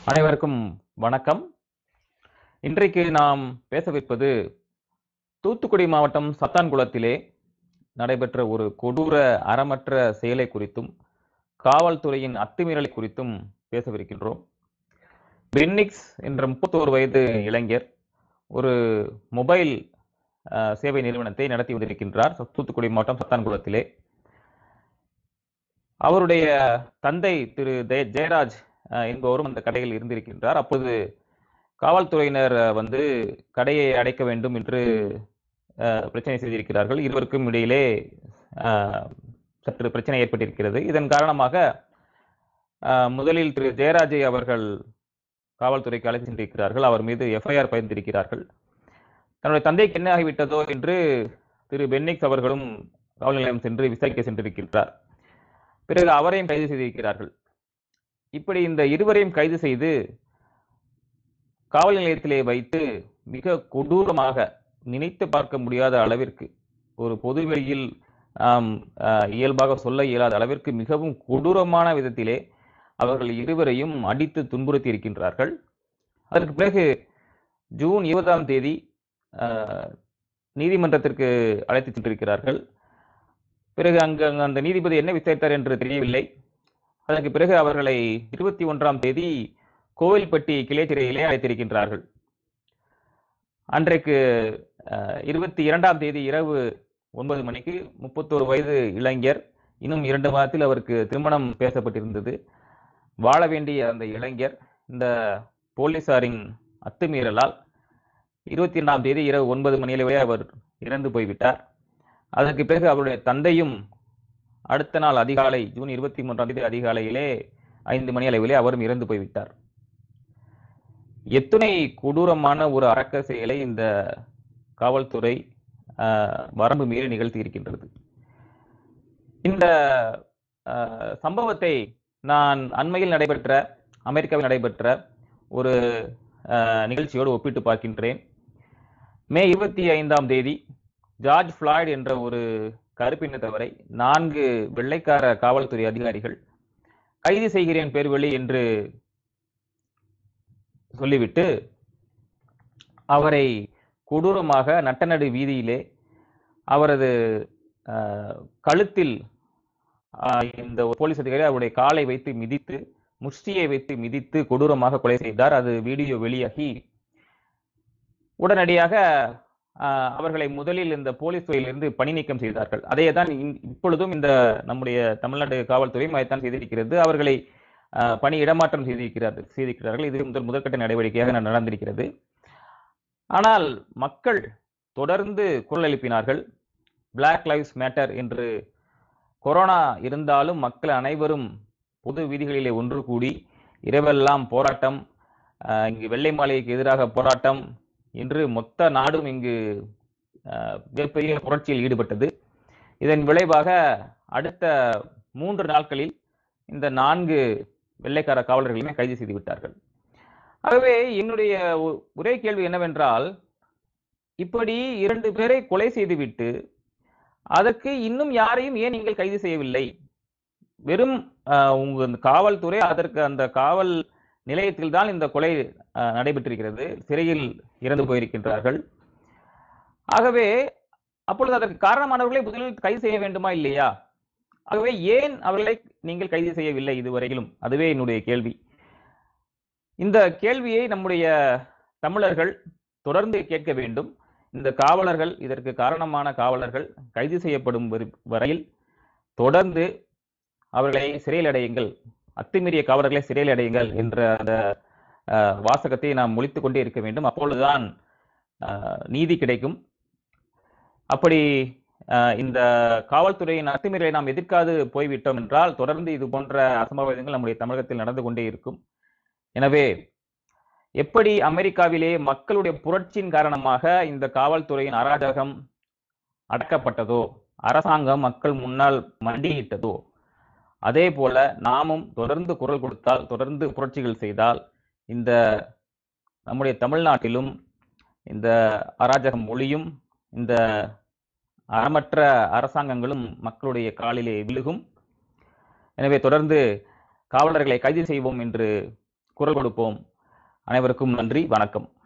அனைவருக்கும் வணக்கம் இன்றைக்கு நாம் பேசவிருப்பது தூத்துக்குடி மாவட்டம் சத்தான்குளத்திலே நடைபெற்ற ஒரு கொடூர அறமற்ற செயலை குறித்தும் காவல்துறையின் அத்துமீறலை குறித்தும் பேசவிருக்கின்றோம் பென்னிக்ஸ் என்ற முப்பத்தோரு வயது இளைஞர் ஒரு மொபைல் அஹ், சேவை நிறுவனத்தை நடத்தி வந்திருக்கின்றார் தூத்துக்குடி மாவட்டம் சத்தான்குளத்திலே அவருடைய தந்தை திரு ஜெய- ஜெயராஜ் அஹ், என்பவரும் அந்த கடையில் இருந்திருக்கின்றார் அப்போது காவல்துறையினர் அஹ், வந்து கடையை அடைக்க வேண்டும் என்று அஹ், பிரச்சனை செய்திருக்கிறார்கள் இருவருக்கும் இடையிலே அஹ், சற்று பிரச்சனை ஏற்பட்டிருக்கிறது இதன் காரணமாக அஹ், முதலில் திரு ஜெயராஜை அவர்கள் காவல்துறைக்கு அழைத்து சென்றிருக்கிறார்கள் அவர் மீது எஃப்ஐஆர் பதிந்திருக்கிறார்கள் தன்னுடைய தந்தைக்கு என்ன ஆகிவிட்டதோ என்று திரு பென்னிக்ஸ் அவர்களும் காவல் நிலையம் சென்று விசாரிக்க சென்றிருக்கின்றார் பிறகு அவரையும் கைது செய்திருக்கிறார்கள் இப்படி இந்த இருவரையும் கைது செய்து காவல் நிலையத்திலே வைத்து மிக கொடூரமாக நினைத்து பார்க்க முடியாத அளவிற்கு ஒரு பொதுவெளியில் ஆம், ஆஹ், இயல்பாக சொல்ல இயலாத அளவிற்கு மிகவும் கொடூரமான விதத்திலே அவர்கள் இருவரையும் அடித்து துன்புறுத்தி இருக்கின்றார்கள் அதற்கு பிறகு ஜூன் இருபதாம் தேதி ஆஹ், நீதிமன்றத்திற்கு அழைத்து சென்றிருக்கிறார்கள் பிறகு அங்கு அங்கு அந்த நீதிபதி என்ன விசாரித்தார் என்று தெரியவில்லை அதற்கு பிறகு அவர்களை இருபத்தி ஒன்றாம் தேதி கோவில்பட்டி கிளை சிறையிலே அழைத்திருக்கின்றார்கள் அன்றைக்கு அஹ், இருபத்தி இரண்டாம் தேதி இரவு ஒன்பது மணிக்கு முப்பத்தோரு வயது இளைஞர் இன்னும் இரண்டு மாதத்தில் அவருக்கு திருமணம் பேசப்பட்டிருந்தது வாழ வேண்டிய அந்த இளைஞர் இந்த போலீசாரின் அத்துமீறலால் இருபத்தி இரண்டாம் தேதி இரவு ஒன்பது மணியிலேயே அவர் இறந்து போய்விட்டார் அதற்கு பிறகு அவருடைய தந்தையும் அடுத்த நாள் அதிகாலை ஜூன் இருபத்தி மூன்றாம் தேதி அதிகாலையிலே ஐந்து மணி அளவிலே அவரும் இறந்து போய்விட்டார் எத்துணை கொடூரமான ஒரு அரக்க செயலை இந்த காவல்துறை ஆஹ், வரம்பு மீறி நிகழ்த்தி இருக்கின்றது இந்த ஆஹ், சம்பவத்தை நான் அண்மையில் நடைபெற்ற அமெரிக்காவில் நடைபெற்ற ஒரு ஆஹ், நிகழ்ச்சியோடு ஒப்பிட்டு பார்க்கின்றேன் மே இருபத்தி ஐந்தாம் தேதி ஜார்ஜ் ஃபிளாய்ட் என்ற ஒரு கருப்பினத்தவரை நான்கு வெள்ளைக்கார காவல்துறை அதிகாரிகள் கைது செய்கிறேன் பேர்வழி என்று சொல்லிவிட்டு அவரை கொடூரமாக நட்டநடு வீதியிலே அவரது ஆஹ், கழுத்தில் ஆஹ், இந்த ஒரு போலீஸ் அதிகாரி அவருடைய காலை வைத்து மிதித்து முஷ்டியை வைத்து மிதித்து கொடூரமாக கொலை செய்தார் அது வீடியோ வெளியாகி உடனடியாக ஆஹ், அவர்களை முதலில் இந்த போலீஸ் துறையிலிருந்து பணி நீக்கம் செய்தார்கள் அதே தான் இன்- இப்பொழுதும் இந்த நம்முடைய தமிழ்நாடு காவல்துறையும் அதைத்தான் செய்திருக்கிறது அவர்களை ஆஹ், பணி இடமாற்றம் செய்திருக்கிறார்கள் செய்திருக்கிறார்கள் இது முதல் முதற்கட்ட நடவடிக்கையாக ந- நடந்திருக்கிறது ஆனால் மக்கள் தொடர்ந்து குரல் எழுப்பினார்கள் பிளாக் லைவ்ஸ் மேட்டர் என்று கொரோனா இருந்தாலும் மக்கள் அனைவரும் பொது வீதிகளிலே ஒன்று கூடி இரவெல்லாம் போராட்டம் ஆஹ், இங்கு வெள்ளை மாளிகைக்கு எதிராக போராட்டம் என்று மொத்த நாடும் இங்கு ஆஹ், மிகப்பெரிய புரட்சியில் ஈடுபட்டது இதன் விளைவாக அடுத்த மூன்று நாட்களில் இந்த நான்கு வெள்ளைக்கார காவலர்களையுமே கைது செய்து விட்டார்கள் ஆகவே என்னுடைய ஒ- ஒரே கேள்வி என்னவென்றால் இப்படி இரண்டு பேரை கொலை செய்துவிட்டு அதற்கு இன்னும் யாரையும் ஏன் நீங்கள் கைது செய்யவில்லை வெறும் ஆஹ், உங்க இந்த காவல்துறை அதற்கு அந்த காவல் நிலையத்தில் தான் இந்த கொலை ஆஹ், நடைபெற்றிருக்கிறது சிறையில் இறந்து போயிருக்கின்றார்கள் ஆகவே அப்பொழுது அதற்கு காரணமானவர்களை முதலில் கைது செய்ய வேண்டுமா இல்லையா ஆகவே ஏன் அவர்களை நீங்கள் கைது செய்யவில்லை இதுவரையிலும் அதுவே என்னுடைய கேள்வி இந்த கேள்வியை நம்முடைய தமிழர்கள் தொடர்ந்து கேட்க வேண்டும் இந்த காவலர்கள் இதற்கு காரணமான காவலர்கள் கைது செய்யப்படும் வரி- வரையில் தொடர்ந்து அவர்களை சிறையில் அடையுங்கள் அத்துமீறிய காவலர்களை சிறையில் அடையுங்கள் என்ற அந்த அஹ், வாசகத்தை நாம் ஒழித்துக் கொண்டே இருக்க வேண்டும் அப்பொழுதுதான் அஹ், நீதி கிடைக்கும் அப்படி அஹ், இந்த காவல்துறையின் அத்துமீறலை நாம் எதிர்க்காது போய்விட்டோம் என்றால் தொடர்ந்து இது போன்ற அசம்பாவிதங்கள் நம்முடைய தமிழகத்தில் நடந்து கொண்டே இருக்கும் எனவே எப்படி அமெரிக்காவிலே மக்களுடைய புரட்சியின் காரணமாக இந்த காவல்துறையின் அராஜகம் அடக்கப்பட்டதோ அரசாங்கம் மக்கள் முன்னால் மண்டியிட்டதோ அதே போல நாமும் தொடர்ந்து குரல் கொடுத்தால் தொடர்ந்து புரட்சிகள் செய்தால் இந்த நம்முடைய தமிழ்நாட்டிலும் இந்த அராஜகம் ஒளியும் இந்த அறமற்ற அரசாங்கங்களும் மக்களுடைய காலிலே விழுகும் எனவே தொடர்ந்து காவலர்களை கைது செய்வோம் என்று குரல் கொடுப்போம் அனைவருக்கும் நன்றி வணக்கம்